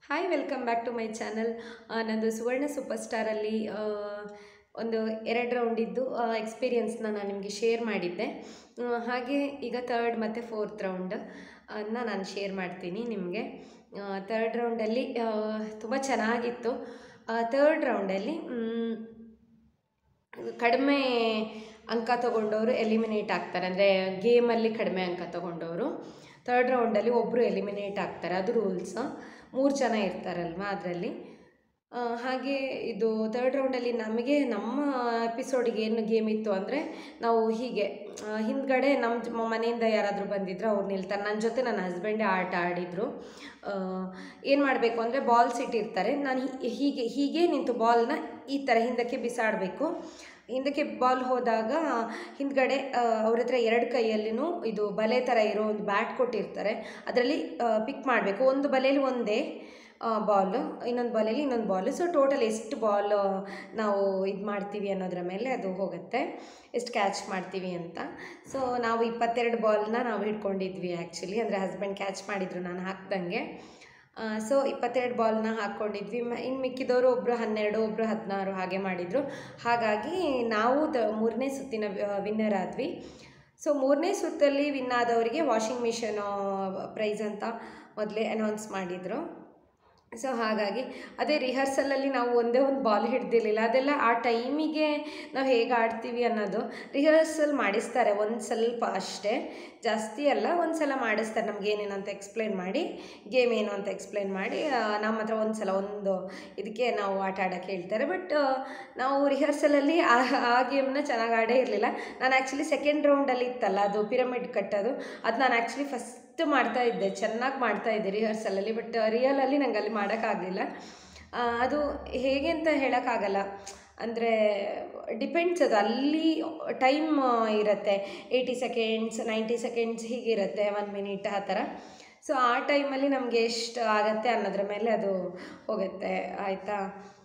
hi welcome back to my channel ನಂದು Suvarna super ಸ್ಟಾರಲ್ಲಿ ಒಂದು ಎರಡು ರೌಂಡಿದ್ದು ಎಕ್ಸ್ಪೀರಿಯನ್ಸ್ನ ನಾನು ನಿಮಗೆ ಶೇರ್ ಮಾಡಿದ್ದೆ ಆ, ಹಾಗೆ ಈಗ ತರ್ಡ್ ಮತ್ತು ಫೋರ್ತ್ ರೌಂಡ್ ಅನ್ನ ನಾನು ಶೇರ್ ಮಾಡ್ತೀನಿ ನಿಮಗೆ ತರ್ಡ್ ರೌಂಡಲ್ಲಿ ತುಂಬ ಚೆನ್ನಾಗಿತ್ತು ತರ್ಡ್ ರೌಂಡಲ್ಲಿ ಕಡಿಮೆ ಅಂಕ ತಗೊಂಡವರು ಎಲಿಮಿನೇಟ್ ಆಗ್ತಾರೆ ಅಂದರೆ ಗೇಮಲ್ಲಿ ಕಡಿಮೆ ಅಂಕ ತಗೊಂಡವರು ತರ್ಡ್ ರೌಂಡಲ್ಲಿ ಒಬ್ಬರು ಎಲಿಮಿನೇಟ್ ಆಗ್ತಾರೆ ಅದು ರೂಲ್ಸ್ ಮೂರು ಜನ ಇರ್ತಾರಲ್ವ ಅದರಲ್ಲಿ ಹಾಗೆ ಇದು ತರ್ಡ್ ರೌಂಡಲ್ಲಿ ನಮಗೆ ನಮ್ಮ ಎಪಿಸೋಡಿಗೆ ಏನು ಗೇಮ್ ಇತ್ತು ಅಂದರೆ ನಾವು ಹೀಗೆ ಆ, ಹಿಂದ್ಗಡೆ ನಮ್ಮ ಜ- ಮನೆಯಿಂದ ಯಾರಾದರೂ ಬಂದಿದ್ರು ಅವ್ರು ನಿಲ್ತಾರೆ ನನ್ನ ಜೊತೆ ನನ್ನ ಹಸ್ಬೆಂಡೇ ಆಟ ಆಡಿದರು ಏನು ಮಾಡಬೇಕು ಅಂದರೆ ಬಾಲ್ಸ್ ಇಟ್ಟಿರ್ತಾರೆ ನಾನು ಹೀ- ಹೀಗೆ ಹೀಗೆ ನಿಂತು ಬಾಲ್ನ ಈ ಥರ ಹಿಂದಕ್ಕೆ ಬಿಸಾಡಬೇಕು ಹಿಂದಕ್ಕೆ ಬಾಲ್ ಹೋದಾಗ ಹಿಂದ್ಗಡೆ ಅವ್ರ ಹತ್ರ ಎರಡು ಕೈಯಲ್ಲಿನೂ ಇದು ಬಲೆ ಥರ ಇರೋ ಒಂದು ಬ್ಯಾಟ್ ಕೊಟ್ಟಿರ್ತಾರೆ ಅದರಲ್ಲಿ ಪಿಕ್ ಮಾಡಬೇಕು ಒಂದು ಬಲೆಯಲ್ಲಿ ಒಂದೇ ಬಾಲ್ ಇನ್ನೊಂದು ಬಾಲಲ್ಲಿ ಇನ್ನೊಂದು ಬಾಲ್ ಸೊ ಟೋಟಲ್ ಎಷ್ಟು ಬಾಲ್ ನಾವು ಇದು ಮಾಡ್ತೀವಿ ಅನ್ನೋದ್ರ ಮೇಲೆ ಅದು ಹೋಗುತ್ತೆ ಎಷ್ಟು ಕ್ಯಾಚ್ ಮಾಡ್ತೀವಿ ಅಂತ ಸೊ ನಾವು ಇಪ್ಪತ್ತೆರಡು ಬಾಲ್ನ ನಾವು ಹಿಡ್ಕೊಂಡಿದ್ವಿ ಆ್ಯಕ್ಚುಲಿ ಅಂದರೆ ಹಸ್ಬೆಂಡ್ ಕ್ಯಾಚ್ ಮಾಡಿದರು ನಾನು ಹಾಕ್ದಂಗೆ ಸೊ ಇಪ್ಪತ್ತೆರಡು ಬಾಲ್ನ ಹಾಕ್ಕೊಂಡಿದ್ವಿ ಮ ಇನ್ನು ಮಿಕ್ಕಿದವರು ಒಬ್ಬರು ಹನ್ನೆರಡು ಒಬ್ಬರು ಹದಿನಾರು ಹಾಗೆ ಮಾಡಿದರು ಹಾಗಾಗಿ ನಾವು ದ ಮೂರನೇ ಸುತ್ತಿನ ವಿನ್ನರ್ ಆದ್ವಿ ಸೊ ಮೂರನೇ ಸುತ್ತಲ್ಲಿ ವಿನ್ ಆದವರಿಗೆ ವಾಷಿಂಗ್ ಮಿಷನ್ ಪ್ರೈಸ್ ಅಂತ ಮೊದಲೇ ಅನೌನ್ಸ್ ಮಾಡಿದರು ಸೊ ಹಾಗಾಗಿ ಅದೇ ರಿಹರ್ಸಲಲ್ಲಿ ನಾವು ಒಂದೇ ಒಂದು ಬಾಲ್ ಹಿಡ್ದಿರ್ಲಿಲ್ಲ ಅದೆಲ್ಲ ಆ ಟೈಮಿಗೆ ನಾವು ಹೇಗೆ ಆಡ್ತೀವಿ ಅನ್ನೋದು ರಿಹರ್ಸಲ್ ಮಾಡಿಸ್ತಾರೆ ಒಂದು ಸ್ವಲ್ಪ ಅಷ್ಟೇ ಜಾಸ್ತಿ ಅಲ್ಲ ಒಂದು ಸಲ ಮಾಡಿಸ್ತಾರೆ ನಮ್ಗೆ ಏನೇನು ಅಂತ ಎಕ್ಸ್ಪ್ಲೇನ್ ಮಾಡಿ ಗೇಮ್ ಏನು ಅಂತ ಎಕ್ಸ್ಪ್ಲೇನ್ ಮಾಡಿ ಆ, ನಮ್ಮ ಹತ್ರ ಒಂದು ಸಲ ಒಂದು ಇದಕ್ಕೆ ನಾವು ಆಟ ಆಡೋಕ್ಕೆ ಹೇಳ್ತಾರೆ ಬಟ್ ನಾವು ರಿಹರ್ಸಲಲ್ಲಿ ಆ ಆ ಗೇಮ್ನ ಚೆನ್ನಾಗಿ ಆಡೇ ಇರಲಿಲ್ಲ ನಾನು ಆ್ಯಕ್ಚುಲಿ ಸೆಕೆಂಡ್ ರೌಂಡಲ್ಲಿ ಇತ್ತಲ್ಲ ಅದು ಪಿರಮಿಡ್ ಕಟ್ಟೋದು ಅದು ನಾನು ಆ್ಯಕ್ಚುಲಿ ಫಸ್ಟ್ ಮಾಡ್ತಾ ಇದ್ದೆ ಚೆನ್ನಾಗಿ ಮಾಡ್ತಾ ಇದ್ದೆ ರಿಹರ್ಸಲಲ್ಲಿ ಬಟ್ ರಿಯಲಲ್ಲಿ ನಂಗೆ ಅಲ್ಲಿ ಮಾಡೋಕ್ಕಾಗಲಿಲ್ಲ ಅದು ಹೇಗೆ ಅಂತ ಹೇಳೋಕ್ಕಾಗಲ್ಲ ಅಂದರೆ ಡಿಪೆಂಡ್ಸ್ ಅದು ಅಲ್ಲಿ ಟೈಮ್ ಇರುತ್ತೆ ಏಯ್ಟಿ ಸೆಕೆಂಡ್ಸ್ ನೈಂಟಿ ಸೆಕೆಂಡ್ಸ್ ಹೀಗಿರುತ್ತೆ ಒನ್ ಮಿನಿಟ್ ಆ ಥರ ಸೊ ಆ ಟೈಮಲ್ಲಿ ನಮಗೆ ಎಷ್ಟು ಆಗುತ್ತೆ ಅನ್ನೋದ್ರ ಮೇಲೆ ಅದು ಹೋಗುತ್ತೆ ಆಯಿತಾ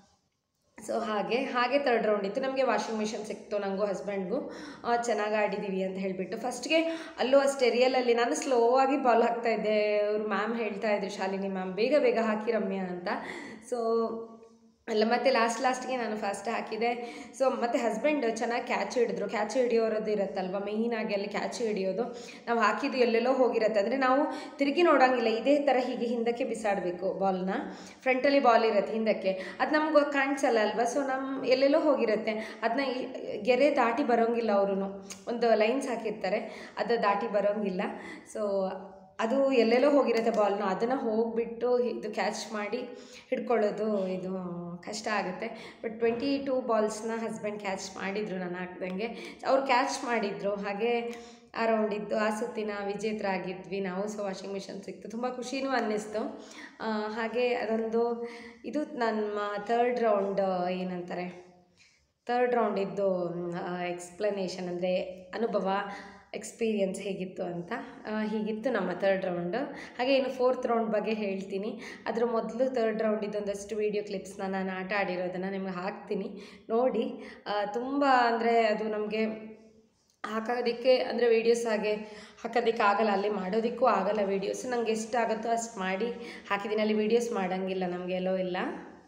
ಸೊ ಹಾಗೆ ಹಾಗೆ ತರ್ಡ್ ರೌಂಡ್ ಇತ್ತು ನಮಗೆ ವಾಷಿಂಗ್ ಮಿಷಿನ್ ಸಿಕ್ತು ನನಗೂ ಹಸ್ಬೆಂಡ್ಗೂ ಚೆನ್ನಾಗಿ ಆಡಿದ್ದೀವಿ ಅಂತ ಹೇಳಿಬಿಟ್ಟು ಫಸ್ಟ್ಗೆ ಅಲ್ಲೂ ಅಷ್ಟೇ ರಿಯಲಲ್ಲಿ ನಾನು ಸ್ಲೋ ಆಗಿ ಬಾಲ್ ಹಾಕ್ತಾ ಇದ್ದೆ ಅವ್ರು ಮ್ಯಾಮ್ ಹೇಳ್ತಾ ಇದ್ರು ಶಾಲಿನಿ ಮ್ಯಾಮ್ ಬೇಗ ಬೇಗ ಹಾಕಿ ರಮ್ಯಾ ಅಂತ ಸೊ ಅಲ್ಲ ಮತ್ತೆ ಲಾಸ್ಟ್ ಲಾಸ್ಟ್ಗೆ ನಾನು ಫಸ್ಟ್ ಹಾಕಿದೆ ಸೊ ಮತ್ತು ಹಸ್ಬೆಂಡ್ ಚೆನ್ನಾಗಿ ಕ್ಯಾಚ್ ಹಿಡಿದ್ರು ಕ್ಯಾಚ್ ಹಿಡಿಯೋರದ್ದು ಇರುತ್ತಲ್ವ ಮೇಯ್ನಾಗಿ ಅಲ್ಲಿ ಕ್ಯಾಚ್ ಹಿಡಿಯೋದು ನಾವು ಹಾಕಿದ್ದು ಎಲ್ಲೆಲ್ಲೋ ಹೋಗಿರುತ್ತೆ ಅಂದರೆ ನಾವು ತಿರುಗಿ ನೋಡೋಂಗಿಲ್ಲ ಇದೇ ಥರ ಹೀಗೆ ಹಿಂದಕ್ಕೆ ಬಿಸಾಡಬೇಕು ಬಾಲ್ನ ಫ್ರಂಟಲ್ಲಿ ಬಾಲ್ ಇರುತ್ತೆ ಹಿಂದಕ್ಕೆ ಅದು ನಮ್ಗೆ ಕಾಣಿಸಲ್ಲ ಅಲ್ವಾ ಸೊ ನಮ್ಮ ಎಲ್ಲೆಲ್ಲೋ ಹೋಗಿರುತ್ತೆ ಅದನ್ನ ಗೆರೆ ದಾಟಿ ಬರೋಂಗಿಲ್ಲ ಅವರು ಒಂದು ಲೈನ್ಸ್ ಹಾಕಿರ್ತಾರೆ ಅದು ದಾಟಿ ಬರೋಂಗಿಲ್ಲ ಸೊ ಅದು ಎಲ್ಲೆಲ್ಲೋ ಹೋಗಿರುತ್ತೆ ಬಾಲ್ನ ಅದನ್ನು ಹೋಗಿಬಿಟ್ಟು ಇದು ಕ್ಯಾಚ್ ಮಾಡಿ ಹಿಡ್ಕೊಳ್ಳೋದು ಇದು ಕಷ್ಟ ಆಗುತ್ತೆ ಬಟ್ ಟ್ವೆಂಟಿ ಟೂ ಬಾಲ್ಸ್ನ ಹಸ್ಬೆಂಡ್ ಕ್ಯಾಚ್ ಮಾಡಿದರು ನಾನು ಹಾಕ್ದಂಗೆ ಅವ್ರು ಕ್ಯಾಚ್ ಮಾಡಿದರು ಹಾಗೆ ಆ ರೌಂಡ್ ಇದ್ದು ಆ ಸುತ್ತಿನ ವಿಜೇತರಾಗಿದ್ವಿ ನಾವು ಸೊ ವಾಷಿಂಗ್ ಮಿಷನ್ ಸಿಕ್ತು ತುಂಬ ಖುಷಿನೂ ಅನ್ನಿಸ್ತು ಆ, ಹಾಗೆ ಅದೊಂದು ಇದು ನಮ್ಮ ತರ್ಡ್ ರೌಂಡ್ ಏನಂತಾರೆ ತರ್ಡ್ ರೌಂಡ್ ಇದ್ದು ಎಕ್ಸ್ಪ್ಲನೇಷನ್ ಅಂದರೆ ಅನುಭವ ಎಕ್ಸ್ಪೀರಿಯನ್ಸ್ ಹೇಗಿತ್ತು ಅಂತ ಆ, ಹೀಗಿತ್ತು ನಮ್ಮ ತರ್ಡ್ ರೌಂಡ್ ಹಾಗೆ ಇನ್ನು ಫೋರ್ತ್ ರೌಂಡ್ ಬಗ್ಗೆ ಹೇಳ್ತೀನಿ ಅದ್ರ ಮೊದಲು ತರ್ಡ್ ರೌಂಡ್ ಇದೊಂದಷ್ಟು ವೀಡಿಯೋ ಕ್ಲಿಪ್ಸ್ನ ನಾನು ಆಟ ಆಡಿರೋದನ್ನು ನಿಮ್ಗೆ ಹಾಕ್ತೀನಿ ನೋಡಿ ತುಂಬ ಅಂದರೆ ಅದು ನಮಗೆ ಹಾಕೋದಕ್ಕೆ ಅಂದರೆ ವೀಡಿಯೋಸ್ ಹಾಗೆ ಹಾಕೋದಕ್ಕೆ ಆಗಲ್ಲ ಅಲ್ಲಿ ಮಾಡೋದಕ್ಕೂ ಆಗಲ್ಲ ವೀಡಿಯೋಸ್ ನಂಗೆ ಎಷ್ಟು ಆಗುತ್ತೋ ಅಷ್ಟು ಮಾಡಿ ಹಾಕಿದ್ದೀನಿ ಅಲ್ಲಿ ವೀಡಿಯೋಸ್ ಮಾಡೋಂಗಿಲ್ಲ ನಮಗೆ ಎಲ್ಲೋ ಇಲ್ಲ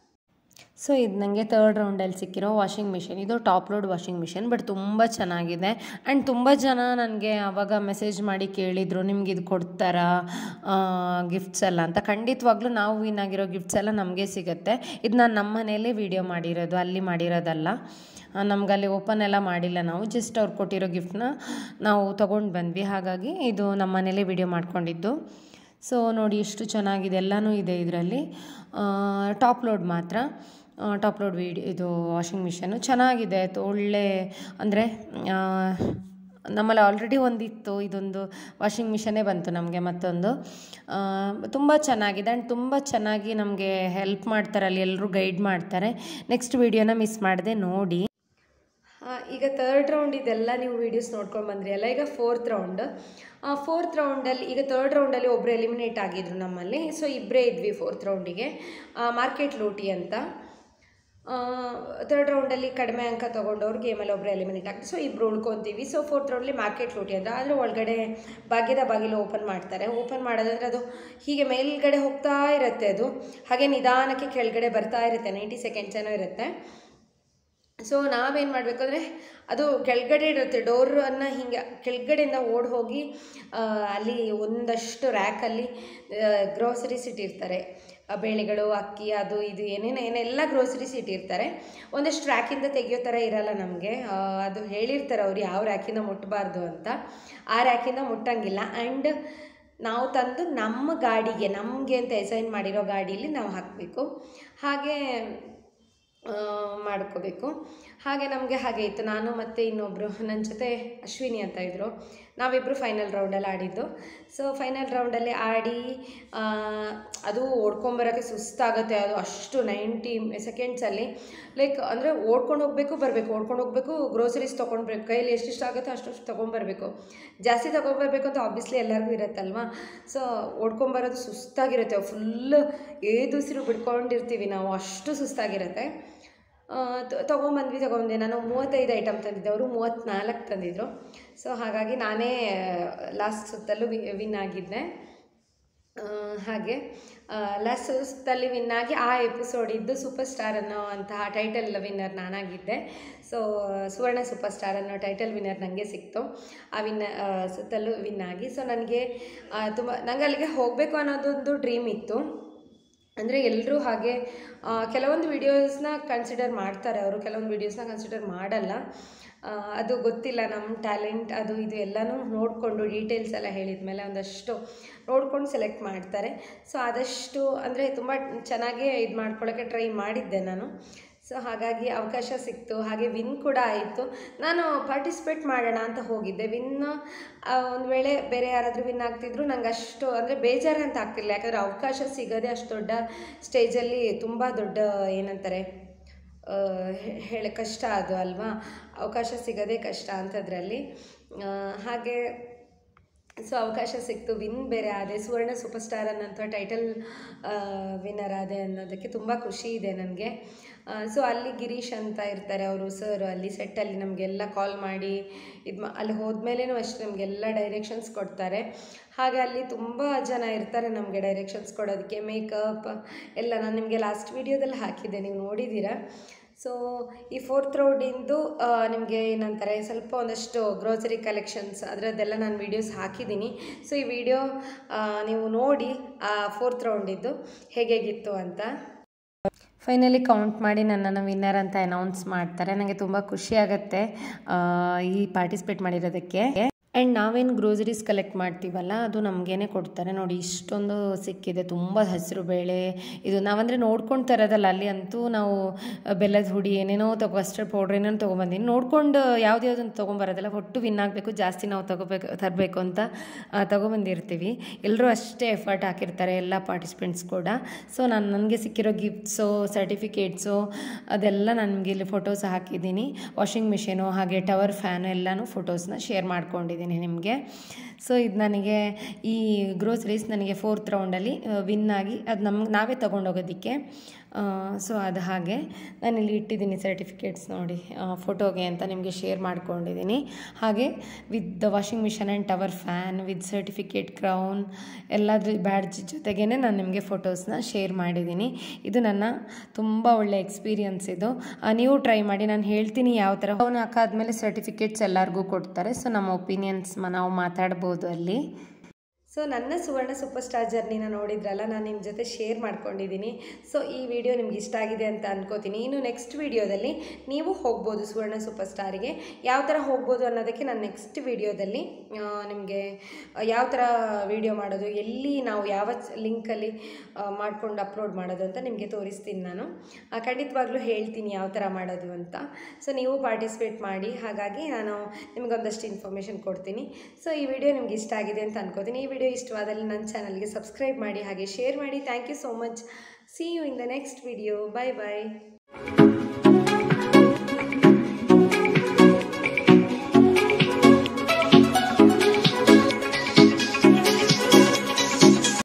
ಸೊ ಇದು ನನಗೆ ತರ್ಡ್ ರೌಂಡಲ್ಲಿ ಸಿಕ್ಕಿರೋ ವಾಷಿಂಗ್ ಮಿಷಿನ್ ಇದು top load washing machine but ತುಂಬ ಚೆನ್ನಾಗಿದೆ ಆ್ಯಂಡ್ ತುಂಬ ಜನ ನನಗೆ ಆವಾಗ ಮೆಸೇಜ್ ಮಾಡಿ ಕೇಳಿದರು ನಿಮ್ಗೆ ಇದು ಕೊಡ್ತಾರಾ ಗಿಫ್ಟ್ಸ್ ಎಲ್ಲ ಅಂತ ಖಂಡಿತವಾಗ್ಲೂ ನಾವು ವಿನ್ ಆಗಿರೋ ಗಿಫ್ಟ್ಸ್ ಎಲ್ಲ ನಮಗೆ ಸಿಗುತ್ತೆ ಇದು ನಾನು ನಮ್ಮ ಮನೆಯಲ್ಲೇ ವೀಡಿಯೋ ಮಾಡಿರೋದು ಅಲ್ಲಿ ಮಾಡಿರೋದಲ್ಲ ನಮ್ಗೆ ಅಲ್ಲಿ ಓಪನ್ ಎಲ್ಲ ಮಾಡಿಲ್ಲ ನಾವು ಜಸ್ಟ್ ಅವ್ರು ಕೊಟ್ಟಿರೋ ಗಿಫ್ಟ್ನ ನಾವು ತೊಗೊಂಡು ಬಂದ್ವಿ ಹಾಗಾಗಿ ಇದು ನಮ್ಮ ಮನೇಲೇ ವೀಡಿಯೋ ಮಾಡ್ಕೊಂಡಿದ್ದು ಸೊ ನೋಡಿ ಎಷ್ಟು ಚೆನ್ನಾಗಿದೆ ಎಲ್ಲನೂ ಇದೆ ಇದರಲ್ಲಿ ಟಾಪ್ ಲೋಡ್ ಮಾತ್ರ ಟಾಪ್ ಲೋಡ್ ವೀಡಿಯೋ ಇದು ವಾಷಿಂಗ್ ಮಿಷನ್ನು ಚೆನ್ನಾಗಿದೆ ಅದು ಒಳ್ಳೆ ಅಂದರೆ ನಮ್ಮಲ್ಲಿ ಆಲ್ರೆಡಿ ಒಂದಿತ್ತು ಇದೊಂದು ವಾಷಿಂಗ್ ಮಿಷನ್ನೇ ಬಂತು ನಮಗೆ ಮತ್ತೊಂದು ತುಂಬ ಚೆನ್ನಾಗಿದೆ ಆ್ಯಂಡ್ ತುಂಬ ಚೆನ್ನಾಗಿ ನಮಗೆ ಹೆಲ್ಪ್ ಮಾಡ್ತಾರೆ ಅಲ್ಲಿ ಎಲ್ಲರೂ ಗೈಡ್ ಮಾಡ್ತಾರೆ ನೆಕ್ಸ್ಟ್ ವೀಡಿಯೋನ ಮಿಸ್ ಮಾಡದೆ ನೋಡಿ ಆ, ಈಗ ತರ್ಡ್ ರೌಂಡ್ ಇದೆಲ್ಲ ನೀವು ವೀಡಿಯೋಸ್ ನೋಡ್ಕೊಂಡು ಬಂದ್ರಿ ಅಲ್ಲ ಈಗ ಫೋರ್ತ್ ರೌಂಡ್ ಫೋರ್ತ್ ರೌಂಡಲ್ಲಿ ಈಗ ತರ್ಡ್ ರೌಂಡಲ್ಲಿ ಒಬ್ಬರು ಎಲಿಮಿನೇಟ್ ಆಗಿದ್ರು ನಮ್ಮಲ್ಲಿ ಸೊ ಇಬ್ಬರೇ ಇದ್ವಿ ಫೋರ್ತ್ ರೌಂಡಿಗೆ ಮಾರ್ಕೆಟ್ ಲೂಟಿ ಅಂತ ತರ್ಡ್ ರೌಂಡಲ್ಲಿ ಕಡಿಮೆ ಅಂಕ ತೊಗೊಂಡವ್ರು ಗೇಮಲ್ಲಿ ಒಬ್ಬರು ಎಲಿಮಿನೇಟ್ ಆಗ್ತಾರೆ ಸೊ ಇಬ್ಬರು ಉಳ್ಕೊತೀವಿ ಸೊ ಫೋರ್ತ್ ರೌಂಡಲ್ಲಿ ಮಾರ್ಕೆಟ್ ಲೂಟಿ ಅಂತ ಆದರೆ ಒಳಗಡೆ ಭಾಗ್ಯದ ಬಾಗಿಲು ಓಪನ್ ಮಾಡ್ತಾರೆ ಓಪನ್ ಮಾಡೋದಂದ್ರೆ ಅದು ಹೀಗೆ ಮೇಲ್ಗಡೆ ಹೋಗ್ತಾ ಇರುತ್ತೆ ಅದು ಹಾಗೆ ನಿಧಾನಕ್ಕೆ ಕೆಳಗಡೆ ಬರ್ತಾ ಇರುತ್ತೆ ನೈಂಟಿ ಸೆಕೆಂಡ್ಸ್ ಏನೋ ಇರುತ್ತೆ ಸೊ ನಾವೇನು ಮಾಡಬೇಕು ಅಂದರೆ ಅದು ಕೆಳಗಡೆ ಇರುತ್ತೆ ಡೋರನ್ನು ಹಿಂಗೆ ಕೆಳಗಡೆಯಿಂದ ಓಡಿ ಹೋಗಿ ಆ, ಅಲ್ಲಿ ಒಂದಷ್ಟು ರ್ಯಾಕಲ್ಲಿ ಗ್ರೋಸರೀಸ್ ಇಟ್ಟಿರ್ತಾರೆ ಆ, ಬೇಳೆಗಳು ಅಕ್ಕಿ ಅದು ಇದು ಏನೇನು ಏನೆಲ್ಲ ಗ್ರೋಸರೀಸ್ ಇಟ್ಟಿರ್ತಾರೆ ಒಂದಷ್ಟು ರ್ಯಾಕಿಂದ ತೆಗಿಯೋ ಥರ ಇರಲ್ಲ ನಮಗೆ ಅದು ಹೇಳಿರ್ತಾರೆ ಅವ್ರು ಯಾವ ರ್ಯಾಕಿಂದ ಮುಟ್ಟಬಾರ್ದು ಅಂತ ಆ ರ್ಯಾಕಿಂದ ಮುಟ್ಟಂಗಿಲ್ಲ ಆ್ಯಂಡ್ ನಾವು ತಂದು ನಮ್ಮ ಗಾಡಿಗೆ ನಮಗೆ ಅಂತ ಅಸೈನ್ ಮಾಡಿರೋ ಗಾಡೀಲಿ ನಾವು ಹಾಕಬೇಕು ಹಾಗೆ ಆ, ಮಾಡ್ಕೋಬೇಕು ಹಾಗೆ ನಮಗೆ ಹಾಗೆ ಇತ್ತು ನಾನು ಮತ್ತು ಇನ್ನೊಬ್ಬರು ನನ್ನ ಜೊತೆ ಅಶ್ವಿನಿ ಅಂತ ಇದ್ದರು ನಾವಿಬ್ಬರು ಫೈನಲ್ ರೌಂಡಲ್ಲಿ ಆಡಿದ್ದು ಸೊ ಫೈನಲ್ ರೌಂಡಲ್ಲಿ ಆಡಿ ಆ, ಅದು ಓಡ್ಕೊಂಬರೋಕ್ಕೆ ಸುಸ್ತಾಗುತ್ತೆ ಅದು ಅಷ್ಟು ನೈಂಟಿ ಸೆಕೆಂಡ್ಸಲ್ಲಿ ಲೈಕ್ ಅಂದರೆ ಓಡ್ಕೊಂಡು ಹೋಗಬೇಕು ಬರಬೇಕು ಓಡ್ಕೊಂಡು ಹೋಗಬೇಕು ಗ್ರೋಸರೀಸ್ ತೊಗೊಂಡ್ಬೇಕು ಕೈಯಲ್ಲಿ ಎಷ್ಟೆಷ್ಟು ಆಗುತ್ತೋ ಅಷ್ಟು ತೊಗೊಂಬರ್ಬೇಕು ಜಾಸ್ತಿ ತೊಗೊಂಬರ್ಬೇಕು ಅಂತ ಆಬ್ವಿಯಸ್ಲಿ ಎಲ್ಲರಿಗೂ ಇರುತ್ತಲ್ವ ಸೊ ಓಡ್ಕೊಂಬರೋದು ಸುಸ್ತಾಗಿರುತ್ತೆ ಫುಲ್ಲು ಏದುಸಿರು ಬಿಡ್ಕೊಂಡಿರ್ತೀವಿ ನಾವು ಅಷ್ಟು ಸುಸ್ತಾಗಿರುತ್ತೆ ತ- ತೊಗೊಂಬಂದ್ವಿ ತೊಗೊಂಬಂದೆ ನಾನು ಮೂವತ್ತೈದು ಐಟಮ್ ತಂದಿದ್ದೆ ಅವರು ಮೂವತ್ತ್ನಾಲ್ಕು ತಂದಿದ್ದರು ಸೊ ಹಾಗಾಗಿ ನಾನೇ ಲಾಸ್ಟ್ ಸುತ್ತಲ್ಲೂ ವಿನ್ ಆಗಿದ್ದೆ ಆ, ಹಾಗೆ ಲಾಸ್ಟ್ ಸುತ್ತಲ್ಲಿ ವಿನ್ ಆಗಿ ಆ ಎಪಿಸೋಡ್ ಇದ್ದು ಸೂಪರ್ ಸ್ಟಾರ್ ಅನ್ನೋ ಅಂತಹ ಟೈಟಲ್ ವಿನ್ನರ್ ನಾನಾಗಿದ್ದೆ ಸೊ ಸುವರ್ಣ ಸೂಪರ್ ಸ್ಟಾರ್ ಅನ್ನೋ ಟೈಟಲ್ ವಿನ್ನರ್ ನನಗೆ ಸಿಕ್ತು ಆ ವಿನ್ನ ಆ, ಸುತ್ತಲ್ಲೂ ವಿನ್ ಆಗಿ ಸೊ ನನಗೆ ತುಂಬ ನನಗೆ ಅಲ್ಲಿಗೆ ಹೋಗಬೇಕು ಅನ್ನೋದೊಂದು ಡ್ರೀಮ್ ಇತ್ತು ಅಂದರೆ ಎಲ್ಲರೂ ಹಾಗೆ ಆ, ಕೆಲವೊಂದು ವೀಡಿಯೋಸ್ನ ಕನ್ಸಿಡರ್ ಮಾಡ್ತಾರೆ ಅವರು ಕೆಲವೊಂದು ವೀಡಿಯೋಸ್ನ ಕನ್ಸಿಡರ್ ಮಾಡಲ್ಲ ಆ, ಅದು ಗೊತ್ತಿಲ್ಲ ನಮ್ಮ ಟ್ಯಾಲೆಂಟ್ ಅದು ಇದು ಎಲ್ಲನೂ ನೋಡಿಕೊಂಡು ಡೀಟೇಲ್ಸ್ ಎಲ್ಲ ಹೇಳಿದ ಮೇಲೆ ಒಂದಷ್ಟು ನೋಡ್ಕೊಂಡು ಸೆಲೆಕ್ಟ್ ಮಾಡ್ತಾರೆ ಸೊ ಆದಷ್ಟು ಅಂದರೆ ತುಂಬ ಚೆನ್ನಾಗೇ ಇದು ಮಾಡ್ಕೊಳ್ಳೋಕ್ಕೆ ಟ್ರೈ ಮಾಡಿದ್ದೆ ನಾನು ಸೊ ಹಾಗಾಗಿ ಅವಕಾಶ ಸಿಕ್ತು ಹಾಗೆ ವಿನ್ ಕೂಡ ಆಯಿತು ನಾನು ಪಾರ್ಟಿಸಿಪೇಟ್ ಮಾಡೋಣ ಅಂತ ಹೋಗಿದ್ದೆ ವಿನ್ ಒಂದು ವೇಳೆ ಬೇರೆ ಯಾರಾದರೂ ವಿನ್ ಆಗ್ತಿದ್ರು ನಂಗೆ ಅಷ್ಟು ಅಂದರೆ ಬೇಜಾರು ಅಂತ ಆಗ್ತಿಲ್ಲ ಯಾಕಂದರೆ ಅವಕಾಶ ಸಿಗೋದೇ ಅಷ್ಟು ದೊಡ್ಡ ಸ್ಟೇಜಲ್ಲಿ ತುಂಬ ದೊಡ್ಡ ಏನಂತಾರೆ ಆ, ಹೇ- ಹೇಳಿ ಕಷ್ಟ ಅದು ಅಲ್ವಾ ಅವಕಾಶ ಸಿಗೋದೇ ಕಷ್ಟ ಅಂಥದ್ರಲ್ಲಿ ಆ, ಹಾಗೆ ಸೊ ಅವಕಾಶ ಸಿಕ್ತು ವಿನ್ ಬೇರೆ ಆದೆ ಸುವರ್ಣ ಸೂಪರ್ ಸ್ಟಾರ್ ಅನ್ನೋಂಥ ಟೈಟಲ್ ವಿನ್ನರ್ ಆದೆ ಅನ್ನೋದಕ್ಕೆ ತುಂಬ ಖುಷಿ ಇದೆ ನನಗೆ ಸೊ ಅಲ್ಲಿ ಗಿರೀಶ್ ಅಂತ ಇರ್ತಾರೆ ಅವರು ಸರ್ ಅಲ್ಲಿ ಸೆಟ್ಟಲ್ಲಿ ನಮಗೆಲ್ಲ ಕಾಲ್ ಮಾಡಿ ಇದು ಮಾ ಅಲ್ಲಿ ಹೋದ್ಮೇಲೇನೂ ಅಷ್ಟೇ ನಮಗೆಲ್ಲ ಡೈರೆಕ್ಷನ್ಸ್ ಕೊಡ್ತಾರೆ ಹಾಗೆ ಅಲ್ಲಿ ತುಂಬ ಜನ ಇರ್ತಾರೆ ನಮಗೆ ಡೈರೆಕ್ಷನ್ಸ್ ಕೊಡೋದಕ್ಕೆ ಮೇಕಪ್ ಎಲ್ಲ ನಾನು ನಿಮಗೆ ಲಾಸ್ಟ್ ವೀಡಿಯೋದಲ್ಲಿ ಹಾಕಿದ್ದೆ ನೀವು ನೋಡಿದ್ದೀರಾ ಸೊ ಈ ಫೋರ್ತ್ ರೌಂಡಿಂದು ನಿಮಗೆ ಏನಂತಾರೆ ಸ್ವಲ್ಪ ಒಂದಷ್ಟು ಗ್ರೋಸರಿ ಕಲೆಕ್ಷನ್ಸ್ ಅದರದ್ದೆಲ್ಲ ನಾನು ವೀಡಿಯೋಸ್ ಹಾಕಿದ್ದೀನಿ ಸೊ ಈ ವಿಡಿಯೋ ನೀವು ನೋಡಿ ಆ ಫೋರ್ತ್ ರೌಂಡಿದ್ದು ಹೇಗೇಗಿತ್ತು ಅಂತ ಫೈನಲಿ ಕೌಂಟ್ ಮಾಡಿ ನನ್ನನ್ನು ವಿನ್ನರ್ ಅಂತ ಅನೌನ್ಸ್ ಮಾಡ್ತಾರೆ ನನಗೆ ತುಂಬ ಖುಷಿ ಆಗುತ್ತೆ ಆ, ಈ ಪಾರ್ಟಿಸಿಪೇಟ್ ಮಾಡಿರೋದಕ್ಕೆ ಆ್ಯಂಡ್ ನಾವೇನು ಗ್ರೋಸರೀಸ್ ಕಲೆಕ್ಟ್ ಮಾಡ್ತೀವಲ್ಲ ಅದು ನಮಗೇನೆ ಕೊಡ್ತಾರೆ ನೋಡಿ ಇಷ್ಟೊಂದು ಸಿಕ್ಕಿದೆ ತುಂಬ ಹಸಿರು ಬೇಳೆ ಇದು ನಾವಂದರೆ ನೋಡ್ಕೊಂಡು ತರೋದಲ್ಲ ಅಲ್ಲಿ ಅಂತೂ ನಾವು ಬೆಲ್ಲದ ಹುಡಿ ಏನೇನೋ ತಗೋ ಕಸ್ಟರ್ಡ್ ಪೌಡ್ರ್ ಏನೇನೋ ತೊಗೊಂಬಂದಿನಿ ನೋಡ್ಕೊಂಡು ಯಾವ್ದು ಯಾವುದನ್ನು ತೊಗೊಂಬರೋದಿಲ್ಲ ಒಟ್ಟು ವಿನ್ ಆಗಬೇಕು ಜಾಸ್ತಿ ನಾವು ತಗೋಬೇಕು ತರಬೇಕು ಅಂತ ಆ, ತಗೊಬಂದಿರ್ತೀವಿ ಎಲ್ಲರೂ ಅಷ್ಟೇ ಎಫರ್ಟ್ ಹಾಕಿರ್ತಾರೆ ಎಲ್ಲ ಪಾರ್ಟಿಸಿಪೆಂಟ್ಸ್ ಕೂಡ ಸೊ ನಾನು ನನಗೆ ಸಿಕ್ಕಿರೋ ಗಿಫ್ಟ್ಸು ಸರ್ಟಿಫಿಕೇಟ್ಸು ಅದೆಲ್ಲ ನನಗೆ ಇಲ್ಲಿ ಫೋಟೋಸ್ ಹಾಕಿದ್ದೀನಿ ವಾಷಿಂಗ್ ಮಿಷಿನು ಹಾಗೆ ಟವರ್ ಫ್ಯಾನು ಎಲ್ಲನೂ ಫೋಟೋಸ್ನ ಶೇರ್ ಮಾಡ್ಕೊಂಡಿದ್ದೀನಿ ನಿಮಗೆ ಸೊ ಇದು ನನಗೆ ಈ ಗ್ರೋಸರೀಸ್ ನನಗೆ ಫೋರ್ತ್ ರೌಂಡಲ್ಲಿ ವಿನ್ ಆಗಿ ಅದು ನಮ್ಗೆ ನಾವೇ ತೊಗೊಂಡೋಗೋದಕ್ಕೆ ಸೊ ಅದು ಹಾಗೆ ನಾನಿಲ್ಲಿ ಇಟ್ಟಿದ್ದೀನಿ ಸರ್ಟಿಫಿಕೇಟ್ಸ್ ನೋಡಿ ಫೋಟೋಗೆ ಅಂತ ನಿಮಗೆ ಶೇರ್ ಮಾಡ್ಕೊಂಡಿದ್ದೀನಿ ಹಾಗೆ with the washing machine and tower fan with certificate crown ಎಲ್ಲದ್ರ ಬ್ಯಾಡ್ಜ್ ಜೊತೆಗೇ ನಾನು ನಿಮಗೆ ಫೋಟೋಸ್ನ ಶೇರ್ ಮಾಡಿದ್ದೀನಿ ಇದು ನನ್ನ ತುಂಬ ಒಳ್ಳೆ ಎಕ್ಸ್ಪೀರಿಯನ್ಸ್ ಇದು ಆ, ನೀವು ಟ್ರೈ ಮಾಡಿ ನಾನು ಹೇಳ್ತೀನಿ ಯಾವ ಥರ ಅವನು ಹಾಕಾದ್ಮೇಲೆ ಸರ್ಟಿಫಿಕೇಟ್ಸ್ ಎಲ್ಲರಿಗೂ ಕೊಡ್ತಾರೆ ಸೊ ನಮ್ಮ ಒಪಿನಿಯನ್ಸ್ ನಾವು ಮಾತಾಡ್ಬೋದು ಅಲ್ಲಿ ಸೊ ನನ್ನ ಸುವರ್ಣ ಸೂಪರ್ ಸ್ಟಾರ್ ಜರ್ನಿನ ನೋಡಿದ್ರಲ್ಲ ನಾನು ನಿಮ್ಮ ಜೊತೆ ಶೇರ್ ಮಾಡ್ಕೊಂಡಿದ್ದೀನಿ ಸೊ ಈ ವಿಡಿಯೋ ನಿಮ್ಗೆ ಇಷ್ಟ ಆಗಿದೆ ಅಂತ ಅನ್ಕೋತೀನಿ ಇನ್ನು ನೆಕ್ಸ್ಟ್ ವಿಡಿಯೋದಲ್ಲಿ ನೀವು ಹೋಗ್ಬೋದು ಸುವರ್ಣ ಸೂಪರ್ ಸ್ಟಾರಿಗೆ ಯಾವ ಥರ ಹೋಗ್ಬೋದು ಅನ್ನೋದಕ್ಕೆ ನಾನು ನೆಕ್ಸ್ಟ್ ವಿಡಿಯೋದಲ್ಲಿ ನಿಮಗೆ ಯಾವ ಥರ ವಿಡಿಯೋ ಮಾಡೋದು ಎಲ್ಲಿ ನಾವು ಯಾವ ಲಿಂಕಲ್ಲಿ ಮಾಡ್ಕೊಂಡು ಅಪ್ಲೋಡ್ ಮಾಡೋದು ಅಂತ ನಿಮಗೆ ತೋರಿಸ್ತೀನಿ ನಾನು ಆ, ಖಂಡಿತವಾಗ್ಲೂ ಹೇಳ್ತೀನಿ ಯಾವ ಥರ ಮಾಡೋದು ಅಂತ ಸೊ ನೀವು ಪಾರ್ಟಿಸಿಪೇಟ್ ಮಾಡಿ ಹಾಗಾಗಿ ನಾನು ನಿಮಗೊಂದಷ್ಟು ಇನ್ಫಾರ್ಮೇಷನ್ ಕೊಡ್ತೀನಿ ಸೊ ಈ ವಿಡಿಯೋ ನಿಮ್ಗೆ ಇಷ್ಟ ಆಗಿದೆ ಅಂತ ಅನ್ಕೋತೀನಿ ಈ ವಿಡಿಯೋ ಇಷ್ಟವಾದಲ್ಲಿ ನನ್ನ ಚಾನಲ್ಗೆ ಸಬ್ಸ್ಕ್ರೈಬ್ ಮಾಡಿ ಹಾಗೆ ಶೇರ್ ಮಾಡಿ thank you so much see you in the next video bye bye